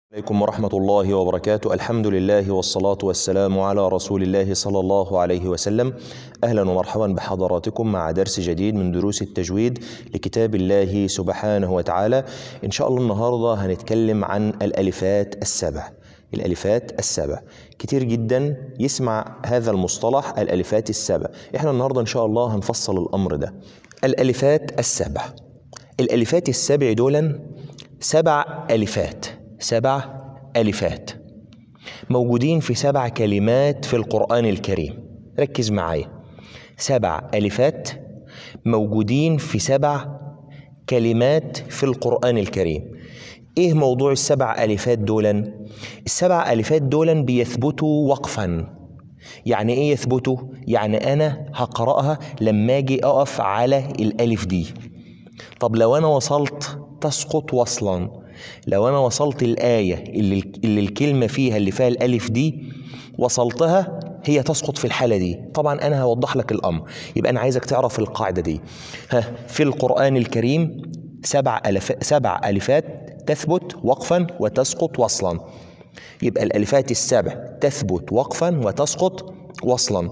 عليكم ورحمة الله وبركاته الحمد لله والصلاة والسلام على رسول الله صلى الله عليه وسلم أهلا ومرحبا بحضراتكم مع درس جديد من دروس التجويد لكتاب الله سبحانه وتعالى إن شاء الله النهاردة هنتكلم عن الألفات السبع الألفات السبع كتير جدا يسمع هذا المصطلح الألفات السبع إحنا النهاردة إن شاء الله هنفصل الأمر ده الألفات السبع الألفات السبع دولا سبع ألفات سبع ألفات موجودين في سبع كلمات في القرآن الكريم ركز معايا سبع ألفات موجودين في سبع كلمات في القرآن الكريم ايه موضوع السبع ألفات دولا السبع ألفات دولا بيثبتوا وقفا يعني ايه يثبتوا يعني انا هقرأها لما اجي اقف على الالف دي طب لو انا وصلت تسقط وصلا لو انا وصلت الايه اللي, اللي الكلمه فيها اللي فيها الالف دي وصلتها هي تسقط في الحاله دي طبعا انا هوضح لك الامر يبقى انا عايزك تعرف القاعده دي ها في القران الكريم سبع ألف سبع الفات تثبت وقفا وتسقط وصلا يبقى الالفات السبع تثبت وقفا وتسقط وصلا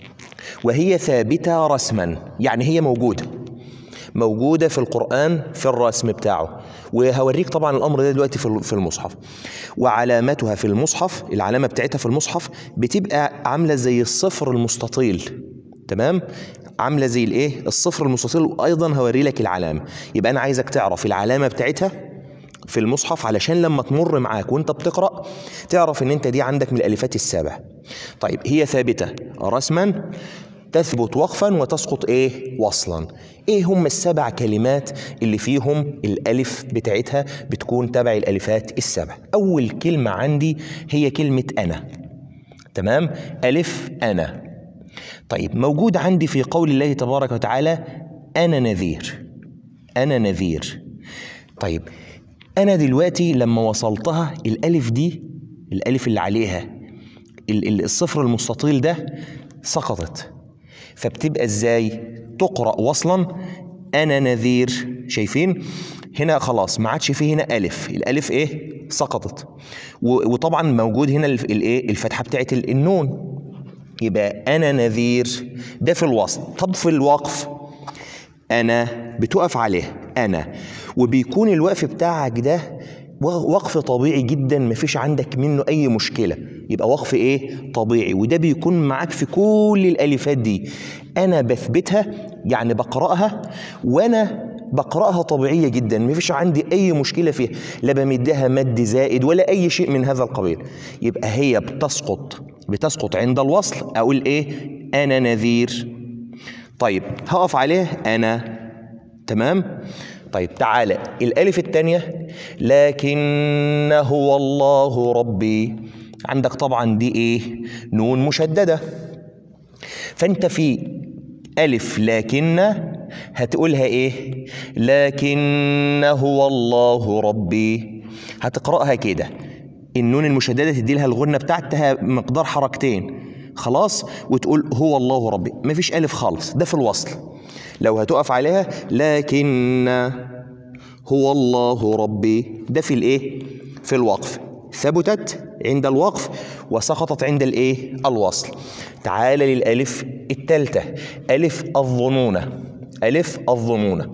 وهي ثابته رسما يعني هي موجوده موجوده في القران في الرسم بتاعه وهوريك طبعا الامر ده دلوقتي في المصحف وعلامتها في المصحف العلامه بتاعتها في المصحف بتبقى عامله زي الصفر المستطيل تمام عامله زي الايه الصفر المستطيل وايضا هوري لك العلامه يبقى انا عايزك تعرف العلامه بتاعتها في المصحف علشان لما تمر معاك وانت بتقرا تعرف ان انت دي عندك من الالفات السبع طيب هي ثابته رسما تثبت وقفا وتسقط ايه وصلا ايه هم السبع كلمات اللي فيهم الالف بتاعتها بتكون تبع الالفات السبع اول كلمه عندي هي كلمه انا تمام الف انا طيب موجود عندي في قول الله تبارك وتعالى انا نذير انا نذير طيب انا دلوقتي لما وصلتها الالف دي الالف اللي عليها الصفر المستطيل ده سقطت فبتبقى ازاي تقرا وصلا انا نذير شايفين هنا خلاص ما عادش فيه هنا الف الالف ايه سقطت وطبعا موجود هنا الايه الفتحه بتاعت النون يبقى انا نذير ده في الوصل طب في الوقف انا بتقف عليه انا وبيكون الوقف بتاعك ده وقف طبيعي جدا مفيش عندك منه اي مشكله يبقى وقف ايه طبيعي وده بيكون معاك في كل الالفات دي انا بثبتها يعني بقراها وانا بقراها طبيعيه جدا مفيش عندي اي مشكله فيها لا بمدها مد زائد ولا اي شيء من هذا القبيل يبقى هي بتسقط بتسقط عند الوصل اقول ايه انا نذير طيب هقف عليه انا تمام طيب تعالى الالف الثانيه لكن هو الله ربي عندك طبعا دي ايه نون مشدده فانت في الف لكن هتقولها ايه لكن هو الله ربي هتقراها كده النون المشدده تدي لها الغنه بتاعتها مقدار حركتين خلاص وتقول هو الله ربي مفيش الف خالص ده في الوصل لو هتقف عليها لكن هو الله ربي ده في الايه في الوقف ثبتت عند الوقف وسقطت عند الايه الوصل تعال للالف الثالثه الف الظنونه الف الظنونه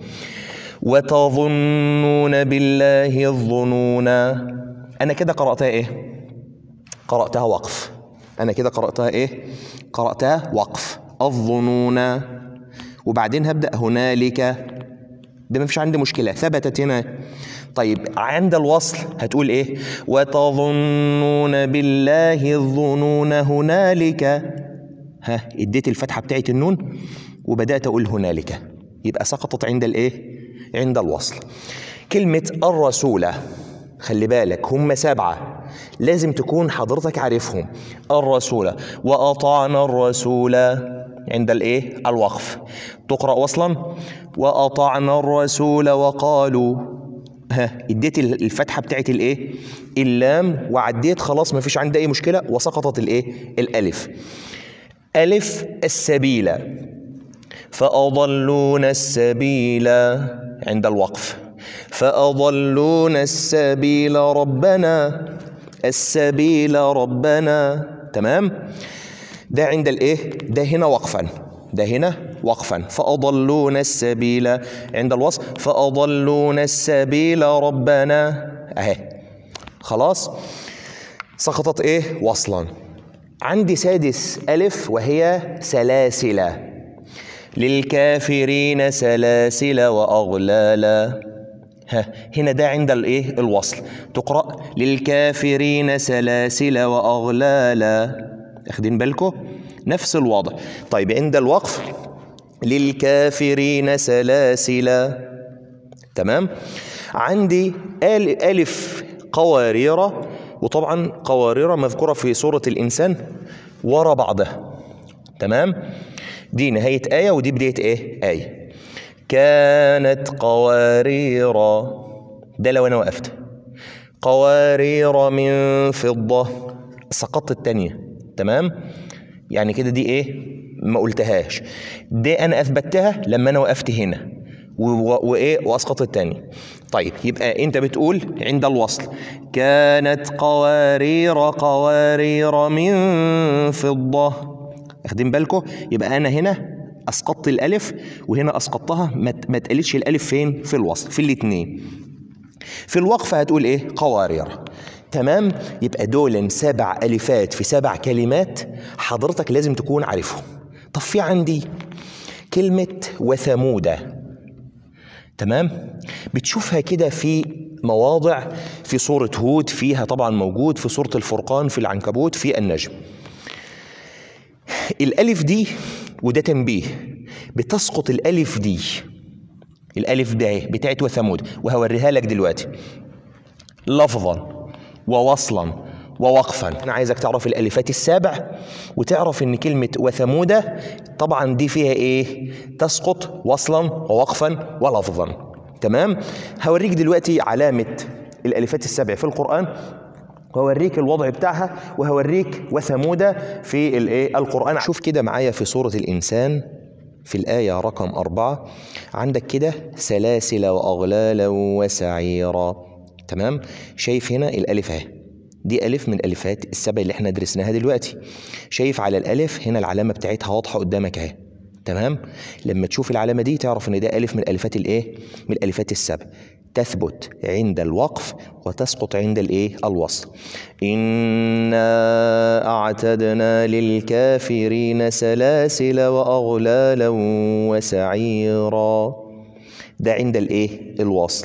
وتظنون بالله الظنون انا كده قراتها ايه قراتها وقف انا كده قراتها ايه قراتها وقف الظنون وبعدين هبدا هنالك ده ما فيش عندي مشكله ثبتت هنا طيب عند الوصل هتقول ايه وتظنون بالله الظنون هنالك ها اديت الفتحه بتاعت النون وبدات اقول هنالك يبقى سقطت عند الايه عند الوصل كلمه الرسول خلي بالك هم سبعه لازم تكون حضرتك عارفهم الرسول واطعنا الرسول عند الايه الوقف تقرا وصلا واطعنا الرسول وقالوا ها اديت الفتحه بتاعت الايه اللام وعديت خلاص ما فيش عندي اي مشكله وسقطت الايه الالف الف السبيل فاضلون السبيل عند الوقف فأضلونا السبيل ربنا السبيل ربنا تمام ده عند الايه ده هنا وقفا ده هنا وقفا فأضلونا السبيل عند الوصف فأضلونا السبيل ربنا اهي خلاص سقطت ايه وصلا عندي سادس ألف وهي سلاسل للكافرين سلاسل وأغلالا ها هنا ده عند الايه الوصل تقرأ للكافرين سلاسل وأغلالا اخدين بالكم نفس الوضع طيب عند الوقف للكافرين سلاسل تمام عندي آل ألف قوارير وطبعا قوارير مذكورة في سورة الإنسان ورا بعضها تمام دي نهاية آية ودي بداية إيه آية كانت قوارير ده لو أنا وقفت قوارير من فضة سقطت التانية تمام يعني كده دي إيه ما قلتهاش دي أنا أثبتها لما أنا وقفت هنا وايه واسقط الثاني طيب يبقى انت بتقول عند الوصل كانت قوارير قوارير من فضه واخدين بالكم يبقى انا هنا اسقطت الالف وهنا اسقطتها ما تقلتش الالف فين في الوصل في الاثنين في الوقفه هتقول ايه قوارير تمام يبقى دول سبع الفات في سبع كلمات حضرتك لازم تكون عارفهم طب في عندي كلمه وثموده تمام بتشوفها كده في مواضع في سورة هود فيها طبعا موجود في سورة الفرقان في العنكبوت في النجم الألف دي وده تنبيه بتسقط الألف دي الألف ده بتاعت وثمود وهوريها لك دلوقتي لفظا ووصلا ووقفا انا عايزك تعرف الالفات السبع وتعرف ان كلمه وثموده طبعا دي فيها ايه تسقط وصلا ووقفا ولفظا تمام هوريك دلوقتي علامه الالفات السبع في القران وهوريك الوضع بتاعها وهوريك وثموده في الايه القران شوف كده معايا في سوره الانسان في الآية رقم أربعة عندك كده سلاسل وأغلالا وسعيرا تمام شايف هنا الألف أهي دي ألف من الألفات السبع اللي احنا درسناها دلوقتي شايف على الألف هنا العلامة بتاعتها واضحة قدامك اهي تمام لما تشوف العلامة دي تعرف إن ده ألف من الألفات الإيه من الألفات السبع تثبت عند الوقف وتسقط عند الإيه الوصل إنا أعتدنا للكافرين سلاسل وأغلالا وسعيرا ده عند الإيه الوصل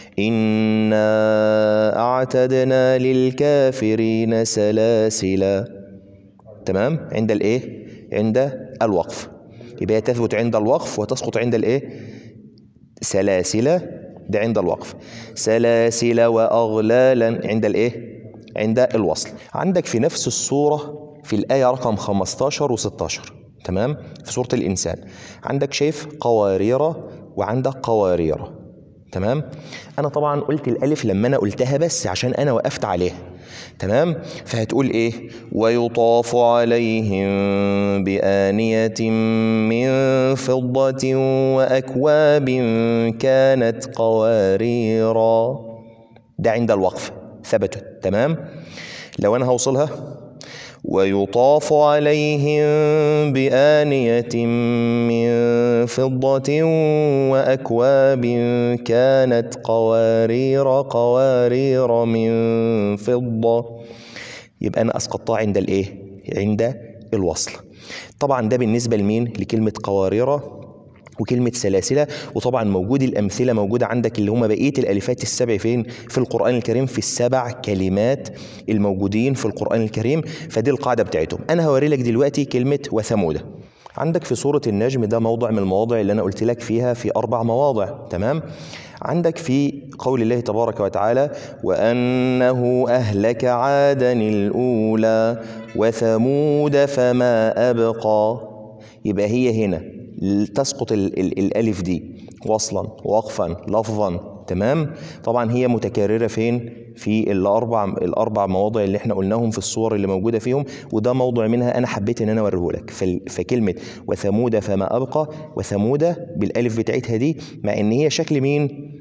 إنا أعتدنا للكافرين سلاسل تمام عند الإيه عند الوقف يبقى تثبت عند الوقف وتسقط عند الإيه سلاسل ده عند الوقف سلاسل وأغلالا عند الإيه عند الوصل عندك في نفس الصورة في الآية رقم 15 و16 تمام في سورة الإنسان عندك شايف قوارير وعندك قوارير تمام انا طبعا قلت الالف لما انا قلتها بس عشان انا وقفت عليها تمام فهتقول ايه ويطاف عليهم بآنية من فضة وأكواب كانت قواريرا ده عند الوقف ثبتت تمام لو انا هوصلها ويطاف عليهم بآنية من فضة وأكواب كانت قوارير قوارير من فضة يبقى أنا أسقطتها عند الإيه؟ عند الوصل طبعا ده بالنسبة لمين؟ لكلمة قوارير وكلمة سلاسلة وطبعا موجود الأمثلة موجودة عندك اللي هم بقية الألفات السبع فين في القرآن الكريم في السبع كلمات الموجودين في القرآن الكريم فدي القاعدة بتاعتهم أنا هوري لك دلوقتي كلمة وثمودة عندك في سورة النجم ده موضع من المواضع اللي أنا قلت لك فيها في أربع مواضع تمام عندك في قول الله تبارك وتعالى وأنه أهلك عادا الأولى وثمود فما أبقى يبقى هي هنا تسقط ال ال الالف دي وصلا وقفا لفظا تمام طبعا هي متكرره فين في الاربع الاربع مواضع اللي احنا قلناهم في الصور اللي موجوده فيهم وده موضع منها انا حبيت ان انا اوريه لك فكلمه وثمود فما ابقى وثمود بالالف بتاعتها دي مع ان هي شكل مين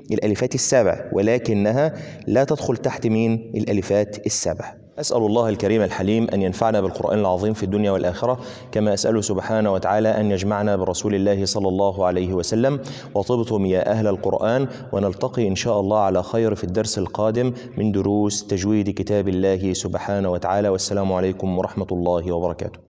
الألفات السبع ولكنها لا تدخل تحت مين الألفات السبع أسأل الله الكريم الحليم أن ينفعنا بالقرآن العظيم في الدنيا والآخرة كما أسأله سبحانه وتعالى أن يجمعنا برسول الله صلى الله عليه وسلم وطبتم يا أهل القرآن ونلتقي إن شاء الله على خير في الدرس القادم من دروس تجويد كتاب الله سبحانه وتعالى والسلام عليكم ورحمة الله وبركاته